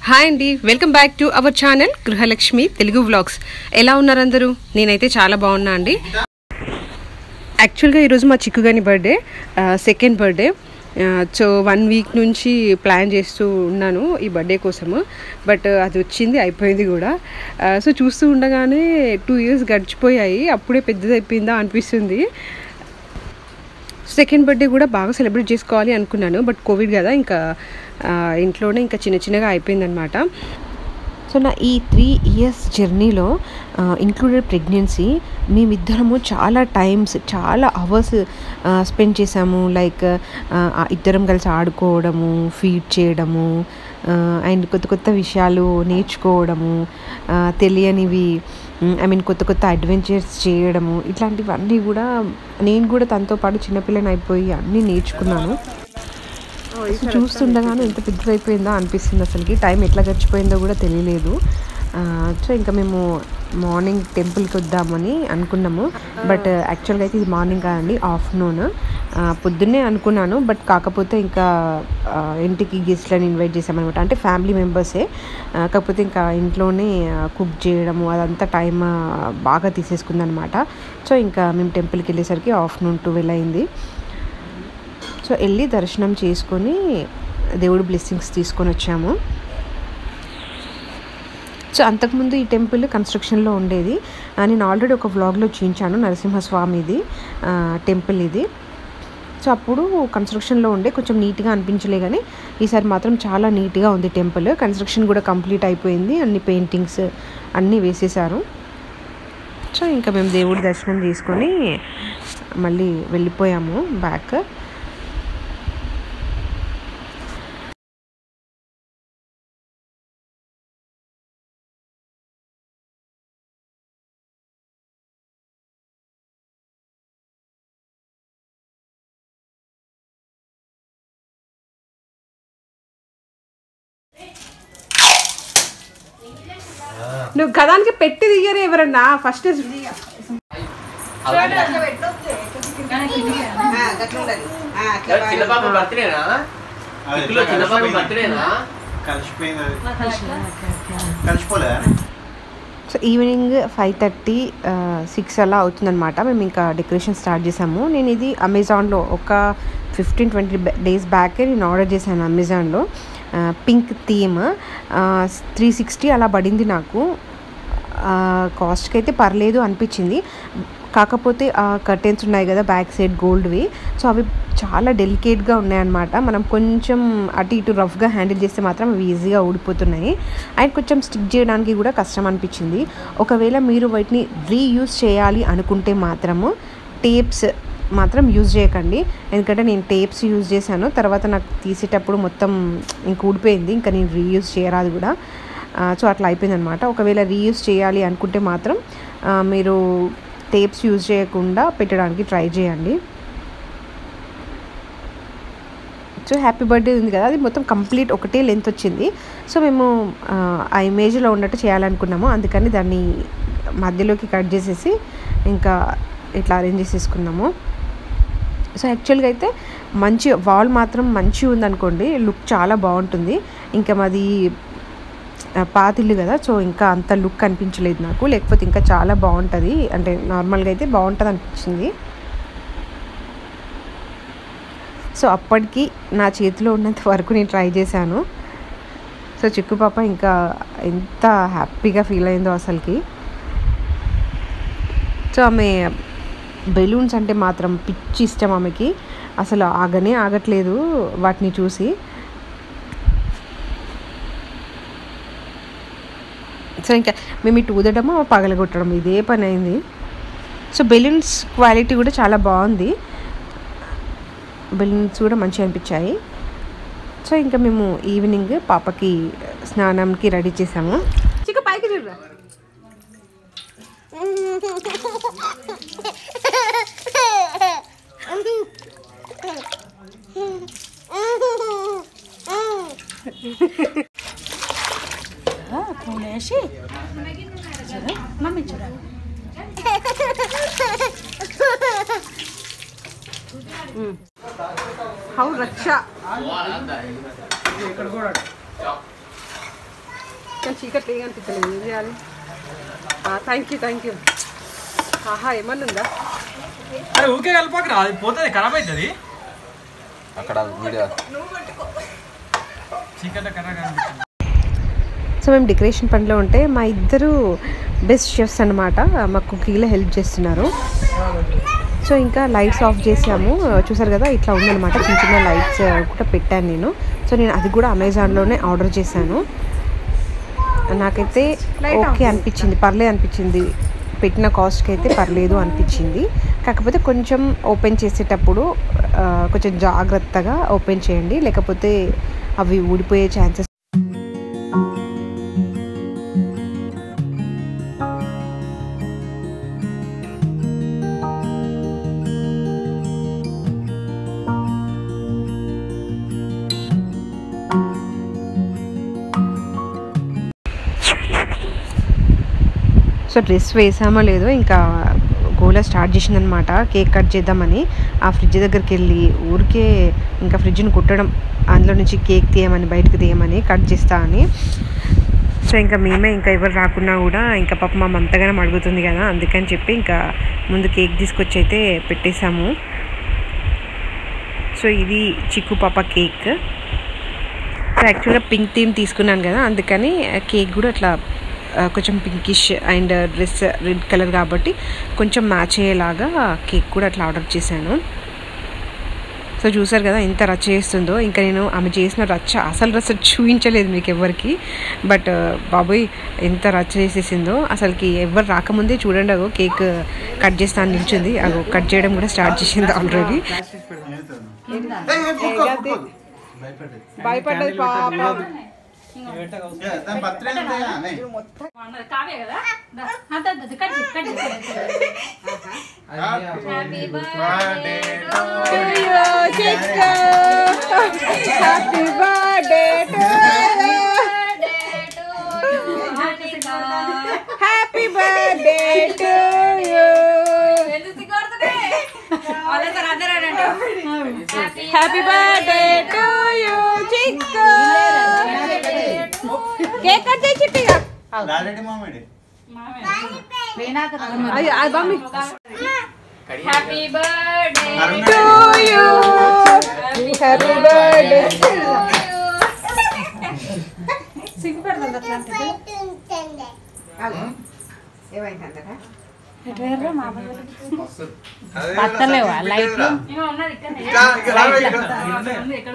Hi అండి welcome back to our channel Gruhalakshmi Telugu vlogs ఎలా ఉన్నారు అందరూ నేనైతే చాలా బాగున్నా అండి యాక్చువల్గా ఈరోజు మా చిక్కుగాని birthday second birthday so one week నుంచి ప్లాన్ చేస్తూ ఉన్నాను ఈ బర్త్డే కోసము బట్ అది వచ్చింది అయిపోయింది కూడా సో చూస్తూ ఉండగానే టూ ఇయర్స్ గడిచిపోయాయి అప్పుడే పెద్దదైపోయిందా అనిపిస్తుంది సెకండ్ బర్త్డే కూడా బాగా సెలబ్రేట్ చేసుకోవాలి అనుకున్నాను బట్ కోవిడ్ కదా ఇంకా ఆ, ఇంట్లోనే ఇంకా చిన్న చిన్నగా అయిపోయిందనమాట సో నా ఈ త్రీ ఇయర్స్ జర్నీలో ఇంక్లూడెడ్ ప్రెగ్నెన్సీ మేమిద్దరము చాలా టైమ్స్ చాలా అవర్స్ స్పెండ్ చేసాము లైక్ ఇద్దరం కలిసి ఆడుకోవడము ఫీడ్ చేయడము అండ్ కొత్త కొత్త విషయాలు నేర్చుకోవడము ఆ, తెలియనివి ఐ మీన్ కొత్త కొత్త అడ్వెంచర్స్ చేయడము ఇట్లాంటివన్నీ కూడా నేను కూడా తనతో పాటు చిన్నపిల్లని అయిపోయి అన్నీ నేర్చుకున్నాను సో చూస్తుండగానే ఎంత పెద్దదైపోయిందో అనిపిస్తుంది అసలుకి టైం ఎట్లా గడిచిపోయిందో కూడా తెలియలేదు ఆ, సో ఇంకా మేము మార్నింగ్ టెంపుల్కి వద్దామని అనుకున్నాము బట్ యాక్చువల్గా అయితే ఇది మార్నింగ్ కాదండి ఆఫ్టర్నూన్ పొద్దున్నే అనుకున్నాను బట్ కాకపోతే ఇంకా ఆ, ఇంటికి గెస్ట్లను ఇన్వైట్ చేసామన్నమాట అంటే ఫ్యామిలీ మెంబర్సే ఆ, కాకపోతే ఇంకా ఇంట్లోనే కుక్ చేయడము అదంతా టైం బాగా తీసేసుకుందనమాట సో ఇంకా మేము టెంపుల్కి వెళ్ళేసరికి ఆఫ్టర్నూన్ ట్వెల్వ్ అయింది సో వెళ్ళి దర్శనం చేసుకొని దేవుడు బ్లెస్సింగ్స్ తీసుకొని వచ్చాము సో అంతకుముందు ఈ టెంపుల్ కన్స్ట్రక్షన్లో ఉండేది ఆ, నేను ఆల్రెడీ ఒక వ్లాగ్లో చూపించాను నరసింహస్వామిది ఆ, టెంపుల్ ఇది సో అప్పుడు కన్స్ట్రక్షన్లో ఉండే కొంచెం నీట్గా అనిపించలే కానీ ఈసారి మాత్రం చాలా నీట్గా ఉంది టెంపుల్ కన్స్ట్రక్షన్ కూడా కంప్లీట్ అయిపోయింది అన్ని పెయింటింగ్స్ అన్నీ వేసేసారు సో ఇంకా మేము దేవుడి దర్శనం చేసుకొని మళ్ళీ వెళ్ళిపోయాము బ్యాక్ నువ్వు గదానికి పెట్టి దియ్యరే ఎవరన్నా ఫస్ట్ చిన్న పాప బర్త్డేనా ఇంట్లో చిన్న పాప బర్త్డేనా కలిసిపోయింది అది. కలిసిపోలే so evening five thirty six అలా అవుతుందన్నమాట మేము ఇంకా డెకరేషన్ స్టార్ట్ చేసాము నేను ఇది అమెజాన్లో ఒక ఫిఫ్టీన్ ట్వంటీ డేస్ బ్యాకే నేను ఆర్డర్ చేశాను అమెజాన్లో పింక్ థీమ్ త్రీ సిక్స్టీ అలా పడింది నాకు కాస్ట్కి అయితే పర్లేదు అనిపించింది కాకపోతే ఆ కర్టెన్స్ ఉన్నాయి కదా బ్యాక్ సైడ్ గోల్డ్వి సో అవి చాలా డెలికేట్గా ఉన్నాయన్నమాట మనం కొంచెం అటు ఇటు రఫ్గా హ్యాండిల్ చేస్తే మాత్రం అవి ఈజీగా ఊడిపోతున్నాయి అండ్ కొంచెం స్టిక్ చేయడానికి కూడా కష్టం అనిపించింది ఒకవేళ మీరు వాటిని రీయూజ్ చేయాలి అనుకుంటే మాత్రము టేప్స్ మాత్రం యూజ్ చేయకండి ఎందుకంటే నేను టేప్స్ యూజ్ చేశాను తర్వాత నాకు తీసేటప్పుడు మొత్తం ఇంక ఊడిపోయింది ఇంకా నేను రీయూజ్ చేయరాదు కూడా ఆ, సో అట్లా అయిపోయిందనమాట ఒకవేళ రీయూజ్ చేయాలి అనుకుంటే మాత్రం ఆ, మీరు టేప్స్ యూజ్ చేయకుండా పెట్టడానికి ట్రై చేయండి సో హ్యాపీ బర్త్డే ఉంది కదా అది మొత్తం కంప్లీట్ ఒకటే లెంత్ వచ్చింది సో మేము ఆ, ఆ ఇమేజ్లో ఉన్నట్టు చేయాలనుకున్నాము అందుకని దాన్ని మధ్యలోకి కట్ చేసేసి ఇంకా ఇట్లా అరేంజ్ చేసేసుకున్నాము సో యాక్చువల్గా అయితే మంచి వాల్ మాత్రం మంచిగా ఉందనుకోండి లుక్ చాలా బాగుంటుంది ఇంకా మాది ఆ, పాతిల్లు కదా సో ఇంకా అంత లుక్ అనిపించలేదు నాకు లేకపోతే ఇంకా చాలా బాగుంటుంది అంటే నార్మల్గా అయితే బాగుంటుంది అనిపించింది సో అప్పటికి నా చేతిలో ఉన్నంత వరకు నేను ట్రై చేశాను సో చిక్కు పాప ఇంకా ఎంత హ్యాపీగా ఫీల్ అయిందో అసలుకి సో ఆమె బెలూన్స్ అంటే మాత్రం పిచ్చి ఇష్టం ఆమెకి అసలు ఆగనే ఆగట్లేదు వాటిని చూసి సో ఇంకా మేము ఇటు ఊదడము పగలగొట్టడం ఇదే పని అయింది సో బెలూన్స్ క్వాలిటీ కూడా చాలా బాగుంది బెలూన్స్ కూడా మంచిగా అనిపించాయి సో ఇంకా మేము ఈవినింగ్ పాపకి స్నానంకి రెడీ చేసాము చిక్క పైకి చూడరా హౌ రక్ష చీకట్లు ఏం అనిపించలేదు ఏం చేయాలి థ్యాంక్ యూ థ్యాంక్ యూ ఆహా ఏమన్నా ఉందా అరే ఊకే కలపకరా అది పోతుంది ఖరాబ్ అవుతుంది అక్కడ వీడియో చీకట్లో కర్ర కనిపిస్తుంది సో మేము డెకరేషన్ పనిలో ఉంటే మా ఇద్దరు బెస్ట్ షెఫ్స్ అనమాట మా కుకింగ్లో హెల్ప్ చేస్తున్నారు సో ఇంకా లైట్స్ ఆఫ్ చేసాము చూసారు కదా ఇట్లా ఉందన్నమాట చిన్న చిన్న లైట్స్ కూడా పెట్టాను నేను సో నేను అది కూడా అమెజాన్లోనే ఆర్డర్ చేశాను నాకైతే ఓకే అనిపించింది పర్లేదు అనిపించింది పెట్టిన కాస్ట్కి అయితే పర్లేదు అనిపించింది కాకపోతే కొంచెం ఓపెన్ చేసేటప్పుడు ఆ, కొంచెం జాగ్రత్తగా ఓపెన్ చేయండి లేకపోతే అవి ఊడిపోయే ఛాన్సెస్ సో డ్రెస్ వేసామో లేదో ఇంకా గోలా స్టార్ట్ చేసిందనమాట కేక్ కట్ చేద్దామని ఆ ఫ్రిడ్జ్ దగ్గరికి వెళ్ళి ఊరికే ఇంకా ఫ్రిడ్జ్ని కుట్టడం అందులో నుంచి కేక్ తీయమని బయటకు తీయమని కట్ చేస్తా అని సో ఇంకా మేమే ఇంకా ఎవరు రాకున్నా కూడా ఇంకా పాప మా అంతగానే అడుగుతుంది కదా అందుకని చెప్పి ఇంకా ముందు కేక్ తీసుకొచ్చి అయితే పెట్టేశాము సో ఇది చిక్కు పాప కేక్ సో యాక్చువల్గా పింక్ థీమ్ తీసుకున్నాను కదా అందుకని కేక్ కూడా అట్లా ఆ, కొంచెం pinkish and dress red colour కాబట్టి కొంచెం మ్యాచ్ అయ్యేలాగా కేక్ కూడా అట్లా ఆర్డర్ చేశాను సో చూసారు కదా ఎంత రచ్చ చేస్తుందో ఇంకా నేను ఆమె చేసిన రచ్చ అసలు రచ్చ చూపించలేదు మీకు ఎవరికి బట్ బాబోయ్ ఎంత రచ్చ చేసేసిందో అసలుకి ఎవరు రాకముందే చూడండి అగో కేక్ కట్ చేస్తా అని నిల్చుంది అగో కట్ చేయడం కూడా స్టార్ట్ చేసింది ఆల్రెడీ భయపడ్డది పాప దాని బర్త్డే ఉంది అనే. కావ్య కదా దా, అంత అంత కట్ చేయి, కట్ చేయి. Happy birthday happy birthday happy birthday to you happy birthday to you Chikku cake cut చేయి చిట్టిగా లాలెడ్డి మామిడి అయ్యో అది mummy happy birthday Arun to you happy birthday పత్తలేవా లైట్లు ఉన్నది ఇక్కడ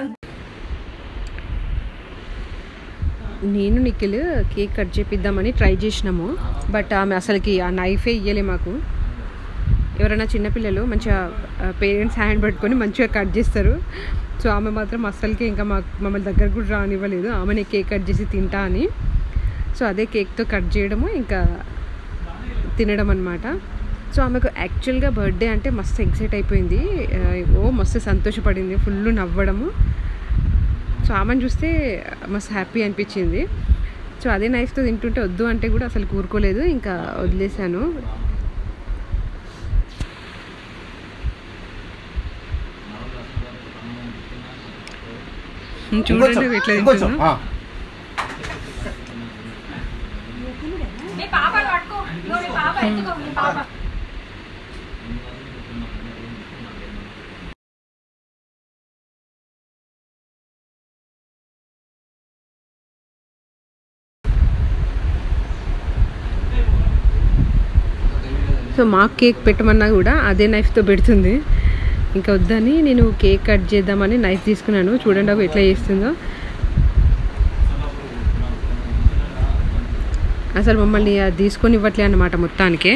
నేను నిఖిల్ కేక్ కట్ చేపిద్దామని ట్రై చేసినాము బట్ ఆమె అసలుకి ఆ నైఫే ఇయ్యలే మాకు ఎవరైనా చిన్నపిల్లలు మంచిగా పేరెంట్స్ హ్యాండ్ పట్టుకొని మంచిగా కట్ చేస్తారు సో ఆమె మాత్రం అస్సలకి ఇంకా మాకు మమ్మల్ని దగ్గర కూడా రానివ్వలేదు ఆమెనే కేక్ కట్ చేసి తింటా అని సో అదే కేక్తో కట్ చేయడము ఇంకా తినడం అనమాట సో ఆమెకు యాక్చువల్గా బర్త్డే అంటే మస్తు ఎక్సైట్ అయిపోయింది ఆ, ఓ మస్తు సంతోషపడింది ఫుల్ నవ్వడము సో ఆమెను చూస్తే మస్తు హ్యాపీ అనిపించింది సో అదే నైఫ్తో తింటుంటే వద్దు అంటే కూడా అసలు కూరుకోలేదు ఇంకా వదిలేశాను చూడండి ఎట్లా తింటుందో మీ పాపను పట్టుకో ఇదిగో మీ పాప ఎత్తుకో మీ పాప సో మాకు కేక్ పెట్టమన్నా కూడా అదే నైఫ్తో పెడుతుంది ఇంకా వద్దని నేను కేక్ కట్ చేద్దామని నైఫ్ తీసుకున్నాను చూడండి అవి ఎట్లా చేస్తుందో అసలు మమ్మల్ని అది తీసుకొని ఇవ్వట్లే అన్నమాట మొత్తానికి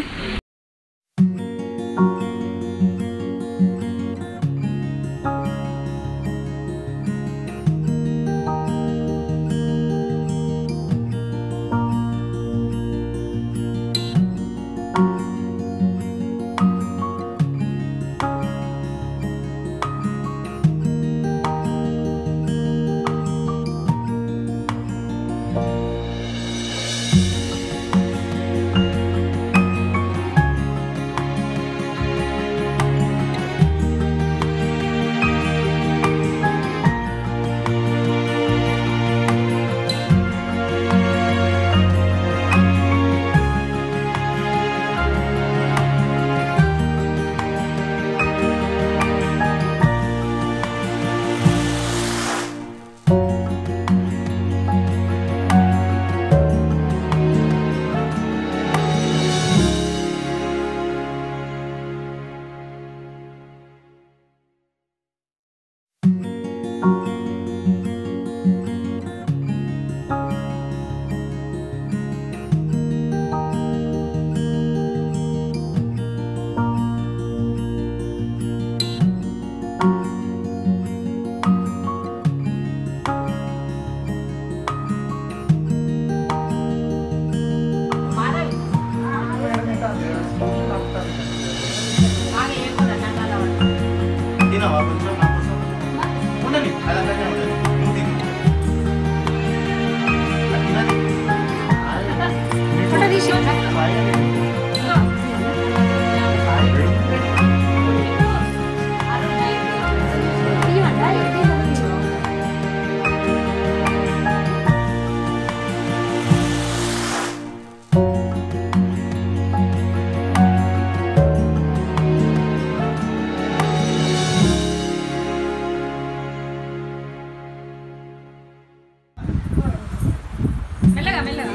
మెల్లగా మెల్లగా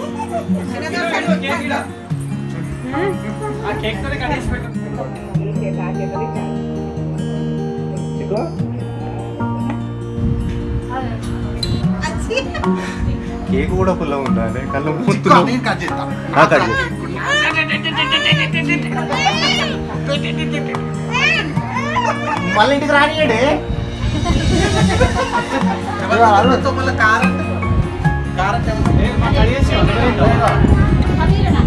ఆ కేక్ తోనే కట్ చేసి పెట్టు కేక్ కూడా పుల్ల ఉండాలి కళ్ళు చిక్కు, మూతులు నేను కట్ చేస్తా. ఆ, కట్ చేయి. మళ్ళీ ఇంటికి రానియండి అల్లుతో మళ్ళీ కారం కారం ఏ, మా కట్ చేసి పన్నీరేనా?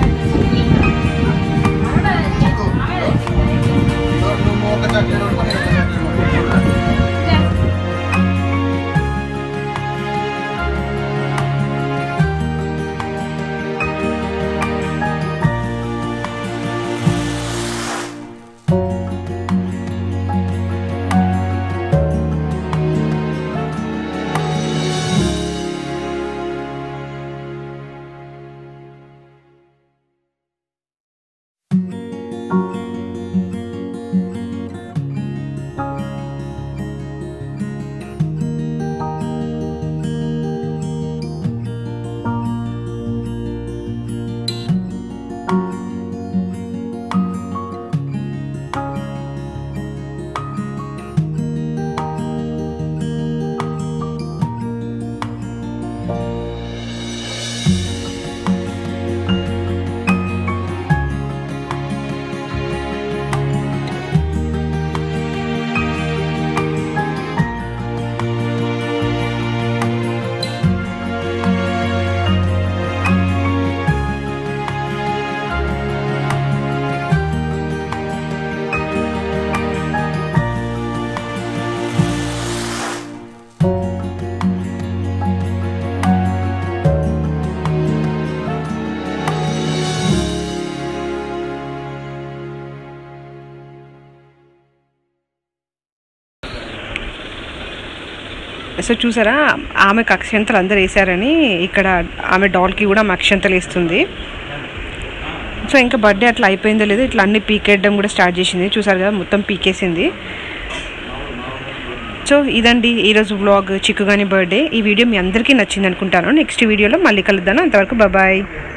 చిక్కు. నువ్వు ఒక చట్నీ రెండు పన్నీర్, ఒక చట్నీ రెండు పన్నీర్. సో చూసారా ఆమెకు అక్షంతలు అందరు వేశారని ఇక్కడ ఆమె డాల్కి కూడా ఆమె అక్షంతలు వేస్తుంది సో ఇంకా బర్త్డే అట్లా అయిపోయిందో లేదో ఇట్లా అన్ని పీకేయడం కూడా స్టార్ట్ చేసింది చూసారు కదా మొత్తం పీకేసింది సో ఇదండి ఈరోజు వ్లాగ్ చిక్కుగాని బర్త్డే ఈ వీడియో మీ అందరికీ నచ్చింది అనుకుంటాను నెక్స్ట్ వీడియోలో మళ్ళీ కలుద్దాను అంతవరకు బాయ్